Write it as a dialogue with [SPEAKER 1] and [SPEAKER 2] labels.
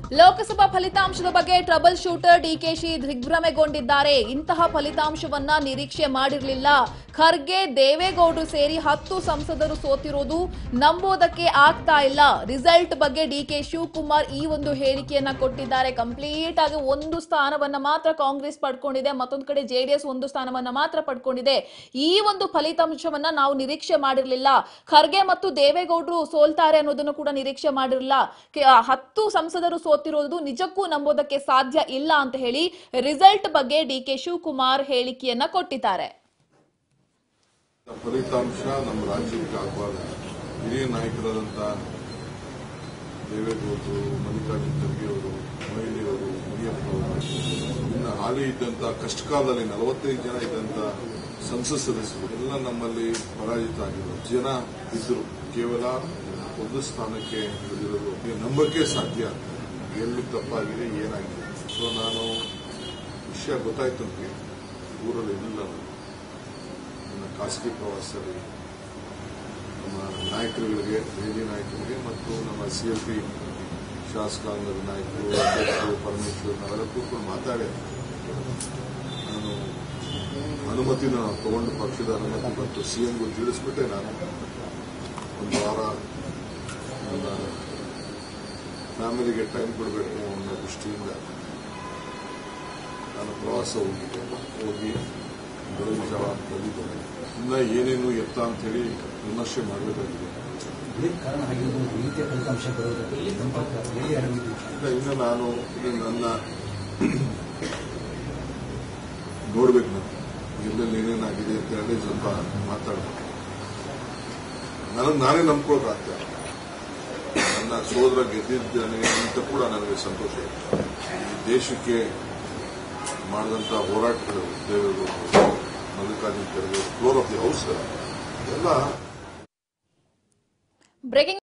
[SPEAKER 1] ಲೋಕಸಭಾ ಫಲಿತಾಂಶದ ಬಗ್ಗೆ trouble shooter DKShi ದಿಗ್ಭ್ರಮೆಗೊಂಡಿದ್ದಾರೆ ಇಂತಹ ಫಲಿತಾಂಶವನ್ನ ನಿರೀಕ್ಷೆ ಮಾಡಿರಲಿಲ್ಲ ಖರ್ಗೆ ದೇವೇಗೌಡರು ಸೇರಿ ಹತ್ತು ಸಂಸದರು ಸೋತಿರೋದು ನಂಬೋದಕ್ಕೆ ಆಗ್ತಾ ಇಲ್ಲ ರಿಸಲ್ಟ್ ಬಗ್ಗೆ ಡಿಕೆ ಶಿವಕುಮಾರ್ ಈ ಒಂದು ಹೇಳಿಕೆಯನ್ನ ಕೊಟ್ಟಿದ್ದಾರೆ ಕಂಪ್ಲೀಟ್ ಆಗಿ ಒಂದು ಸ್ಥಾನವನ್ನ ಮಾತ್ರ ಕಾಂಗ್ರೆಸ್ ಪಡ್ಕೊಂಡಿದೆ ಮತ್ತೊಂದು ಕಡೆ ಜೆಡಿಎಸ್ ಒಂದು ಸ್ಥಾನವನ್ನ ಮಾತ್ರ ಪಡ್ಕೊಂಡಿದೆ ಈ ಒಂದು ಫಲಿತಾಂಶವನ್ನ ನಾವು ನಿರೀಕ್ಷೆ ಮಾಡಿರಲಿಲ್ಲ ಖರ್ಗೆ ಮತ್ತು ದೇವೇಗೌಡರು ಸೋಲ್ತಾರೆ ಅನ್ನೋದನ್ನು ಕೂಡ ನಿರೀಕ್ಷೆ ಮಾಡಿರಲಿಲ್ಲ ಕೆ- ಆ ಹತ್ತು ಸಂಸದರು ಸೋತಿರೋದು ನಿಜಕ್ಕೂ ನಂಬೋದಕ್ಕೆ ಸಾಧ್ಯ ಇಲ್ಲ ಅಂತ ಹೇಳಿ ರಿಸಲ್ಟ್ ಬಗ್ಗೆ ಡಿ ಕೆ ಶಿವಕುಮಾರ್ ಹೇಳಿಕೆಯನ್ನ ಕೊಟ್ಟಿದ್ದಾರೆ
[SPEAKER 2] ಫಲಿತಾಂಶ ನಮ್ಮ ರಾಜ್ಯಕ್ಕೆ ಆಗಬಾರ್ದು ಹಿರಿಯ ನಾಯಕರಾದಂಥ ದೇವೇಗೌಡರು ಮಲ್ಲಿಕಾರ್ಜುನ ಖರ್ಗೆ ಅವರು ಮಹಿಳೆಯವರು ಮುನಿಯಪ್ಪನವರು ಇನ್ನು ಹಾಲಿ ಇದ್ದಂಥ ಕಷ್ಟಕಾಲದಲ್ಲಿ ನಲವತ್ತೈದು ಜನ ಇದ್ದಂಥ ಸಂಸತ್ ಸದಸ್ಯರು ಎಲ್ಲ ನಮ್ಮಲ್ಲಿ ಪರಾಜಿತ ಆಗಿದ್ರು ಜನ ಇದ್ರು ಕೇವಲ ಒಂದು ಸ್ಥಾನಕ್ಕೆ ಹಿಡಿದಿರೋದು ಈಗ ನಂಬಕ್ಕೆ ಸಾಧ್ಯ ಎಲ್ಲಿ ತಪ್ಪಾಗಿದೆ ಏನಾಗಿದೆ ಸೊ ನಾನು ವಿಷಯ ಗೊತ್ತಾಯ್ತು ನನಗೆ ಊರಲ್ಲಿ ಇರಲಿಲ್ಲ ನಾನು ನನ್ನ ಖಾಸಗಿ ಪ್ರವಾಸದಲ್ಲಿ ನಮ್ಮ ನಾಯಕರುಗಳಿಗೆ ಹಿರಿಯ ನಾಯಕರಿಗೆ ಮತ್ತು ನಮ್ಮ ಸಿ ಎಲ್ ಪಿ ಶಾಸಕಾಂಗದ ನಾಯಕರು ಅಧ್ಯಕ್ಷರು ಪರಮೇಶ್ವರ್ ನಾವೆಲ್ಲ ಕೂತ್ಕೊಂಡು ಮಾತಾಡಿ ನಾನು ಅನುಮತಿನ ತಗೊಂಡು ಪಕ್ಷದ ಅನುಮತಿ ಮತ್ತು ಸಿಎಂಗೂ ತಿಳಿಸ್ಬಿಟ್ಟೆ ನಾನು ಒಂದು ವಾರ ನನ್ನ ಫ್ಯಾಮಿಲಿಗೆ ಟೈಮ್ ಕೊಡಬೇಕು ಅನ್ನೋ ದೃಷ್ಟಿಯಿಂದ ನಾನು ಪ್ರವಾಸ ಹೋಗಿದ್ದೆ ಹೋಗಿ ಬೆಳಗಿನ ಜಾವ ಬಂದಿದ್ದೇನೆ ಇನ್ನ ಏನೇನು ಎತ್ತ ಅಂತ ಹೇಳಿ ವಿಮರ್ಶೆ ಮಾಡಬೇಕಾಗಿದೆ
[SPEAKER 3] ಇದಕ್ಕೆ ಕಾರಣ ಆಗಿರುವುದು ಈ ರೀತಿಯ ಫಲಿತಾಂಶ ಬರುವುದಕ್ಕೆ ನಮ್ಮ ಪ್ರಕಾರ ಹೇಳಿ ಆರಂಭಿದ್ದು
[SPEAKER 2] ಇಲ್ಲ, ಇನ್ನು ನಾನು ಇದು ನನ್ನ ನೋಡ್ಬೇಕು ನಾನು ಎಲ್ಲೆಲ್ಲಿ ಏನೇನಾಗಿದೆ ಅಂತ ಹೇಳಿ ಸ್ವಲ್ಪ ಮಾತಾಡ್ಬೇಕು ನನಗೆ ನಾನೇ ನಂಬ್ಕೊಳ್ಳೋಕೆ ಆಗ್ತಾ ಇಲ್ಲ. ನನ್ನ ಸೋದರ ಗೆದ್ದಿದ್ದಾನೆ ಅಂತ ಕೂಡ ನನಗೆ ಸಂತೋಷ ಇದೆ ಈ ದೇಶಕ್ಕೆ ಮಾಡಿದಂಥ ಹೋರಾಟಗಳು ದೇವೇಗೌಡರು Mallikarjuna Kharge floor of the house ಎಲ್ಲ
[SPEAKER 1] ಬ್ರೇಕಿಂಗ್